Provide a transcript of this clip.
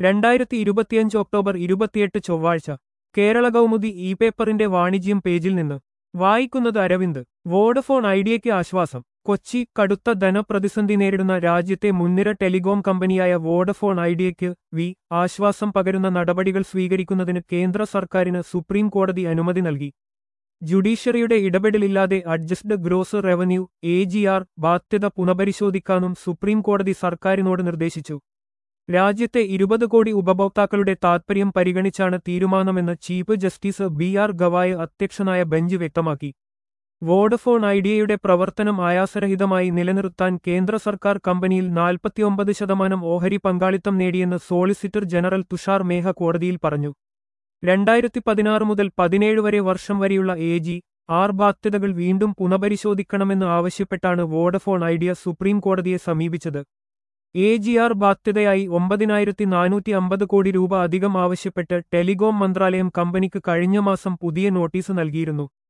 രണ്ടായിരത്തി ഇരുപത്തിയഞ്ച് ഒക്ടോബർ ഇരുപത്തിയെട്ട് ചൊവ്വാഴ്ച കേരള കൗമുദി ഇ പേപ്പറിന്റെ വാണിജ്യം പേജിൽ നിന്ന് വായിക്കുന്നത് അരവിന്ദ് വോഡഫോൺ ഐഡിയയ്ക്ക് ആശ്വാസം കൊച്ചി കടുത്ത ധനപ്രതിസന്ധി നേരിടുന്ന രാജ്യത്തെ മുൻനിര ടെലികോം കമ്പനിയായ വോഡഫോൺ ഐഡിയയ്ക്ക് വി ആശ്വാസം പകരുന്ന നടപടികൾ സ്വീകരിക്കുന്നതിന് കേന്ദ്ര സർക്കാരിന് സുപ്രീം കോടതി അനുമതി നൽകി ജുഡീഷ്യറിയുടെ ഇടപെടലില്ലാതെ adjusted gross revenue A G R ബാധ്യത പുനഃപരിശോധിക്കാനും സുപ്രീം കോടതി സർക്കാരിനോട് നിർദ്ദേശിച്ചു രാജ്യത്തെ ഇരുപത് കോടി ഉപഭോക്താക്കളുടെ താൽപര്യം പരിഗണിച്ചാണ് തീരുമാനമെന്ന് chief justice B R Gavai അധ്യക്ഷനായ ബെഞ്ച് വ്യക്തമാക്കി വോഡഫോൺ ഐഡിയയുടെ പ്രവർത്തനം ആയാസരഹിതമായി നിലനിർത്താൻ കേന്ദ്ര സർക്കാർ കമ്പനിയിൽ നാൽപ്പത്തിയൊമ്പത് ശതമാനം ഓഹരി പങ്കാളിത്തം നേടിയെന്ന് സോളിസിറ്റർ ജനറൽ തുഷാർ മേഹ കോടതിയിൽ പറഞ്ഞു രണ്ടായിരത്തി പതിനാറ് മുതൽ പതിനേഴ് വരെ വർഷം വരെയുള്ള എ ജി ആർ ബാധ്യതകൾ വീണ്ടും പുനഃപരിശോധിക്കണമെന്ന് ആവശ്യപ്പെട്ടാണ് വോഡഫോൺ ഐഡിയ സുപ്രീം കോടതിയെ സമീപിച്ചത് എ ജി ആർ ബാധ്യതയായി ഒമ്പതിനായിരത്തി നാനൂറ്റി അമ്പത് കോടി രൂപ അധികം ആവശ്യപ്പെട്ട് ടെലികോം മന്ത്രാലയം കമ്പനിക്ക് കഴിഞ്ഞ മാസം പുതിയ നോട്ടീസ് നൽകിയിരുന്നു